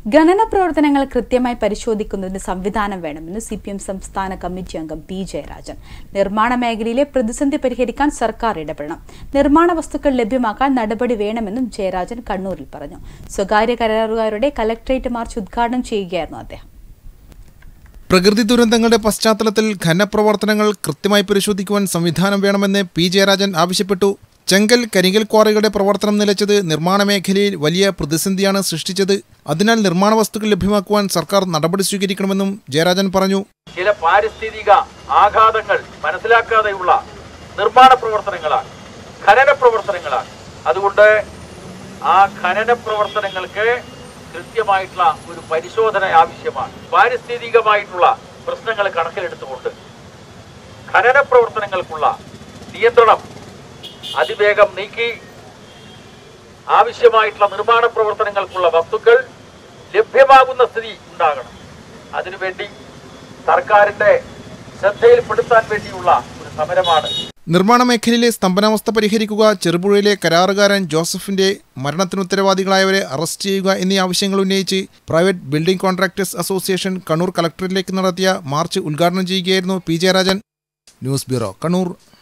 ഖനന പ്രവർത്തനങ്ങൾ കൃത്യമായി പരിശോധിക്കുന്നതിന് സംവിധാനം വേണമെന്ന് സി പി എം സംസ്ഥാന കമ്മിറ്റി അംഗം പി ജയരാജൻ നിർമ്മാണ മേഖലയിലെ പ്രതിസന്ധി പരിഹരിക്കാൻ സർക്കാർ ഇടപെടണം നിർമ്മാണ വസ്തുക്കൾ ലഭ്യമാക്കാൻ നടപടി വേണമെന്നും ജയരാജൻ കണ്ണൂരിൽ പറഞ്ഞു സ്വകാര്യ കരാറുകാരുടെ കലക്ട്രേറ്റ് മാർച്ച് ഉദ്ഘാടനം ചെയ്യുകയായിരുന്നു അദ്ദേഹം പ്രകൃതി ദുരന്തങ്ങളുടെ പശ്ചാത്തലത്തിൽ ഖനപ്രവർത്തനങ്ങൾ കൃത്യമായി പരിശോധിക്കുവാൻ സംവിധാനം വേണമെന്ന് പി ജയരാജൻ ആവശ്യപ്പെട്ടു ചെങ്കൽ കരിങ്കൽ ക്വാറികളുടെ പ്രവർത്തനം നിലച്ചത് നിർമ്മാണ മേഖലയിൽ വലിയ പ്രതിസന്ധിയാണ് സൃഷ്ടിച്ചത് അതിനാൽ നിർമ്മാണ വസ്തുക്കൾ ലഭ്യമാക്കുവാൻ സർക്കാർ നടപടി സ്വീകരിക്കണമെന്നും ജയരാജൻ പറഞ്ഞു ചില പാരിസ്ഥിതിക ആഘാതങ്ങൾ മനസ്സിലാക്കാതെയുള്ള നിർമ്മാണ പ്രവർത്തനങ്ങളാണ് ഖനന പ്രവർത്തനങ്ങളാണ് അതുകൊണ്ട് ആ ഖനന പ്രവർത്തനങ്ങൾക്ക് കൃത്യമായിട്ടുള്ള ഒരു പരിശോധന ആവശ്യമാണ് പാരിസ്ഥിതികമായിട്ടുള്ള പ്രശ്നങ്ങൾ കണക്കിലെടുത്തുകൊണ്ട് ഖനന പ്രവർത്തനങ്ങൾക്കുള്ള നിയന്ത്രണം അതിവേഗം നീക്കി ആവശ്യമായിട്ടുള്ള നിർമ്മാണ പ്രവർത്തനങ്ങൾക്കുള്ള വസ്തുക്കൾ ലഭ്യമാകുന്ന സ്ഥിതി ഉണ്ടാകണം അതിനുവേണ്ടി സർക്കാരിന്റെ ശ്രദ്ധയിൽപ്പെടുത്താൻ വേണ്ടിയുള്ള ഒരു സമരമാണ് നിർമ്മാണ മേഖലയിലെ സ്തംഭനാവസ്ഥ പരിഹരിക്കുക ചെറുപുഴയിലെ കരാറുകാരൻ ജോസഫിന്റെ മരണത്തിന് ഉത്തരവാദികളായവരെ അറസ്റ്റ് ചെയ്യുക എന്നീ ആവശ്യങ്ങൾ ഉന്നയിച്ച് private building contractors association Kannur കളക്ടറേറ്റിലേക്ക് നടത്തിയ മാർച്ച് ഉദ്ഘാടനം ചെയ്യുകയായിരുന്നു P Jayarajan news bureau Kannur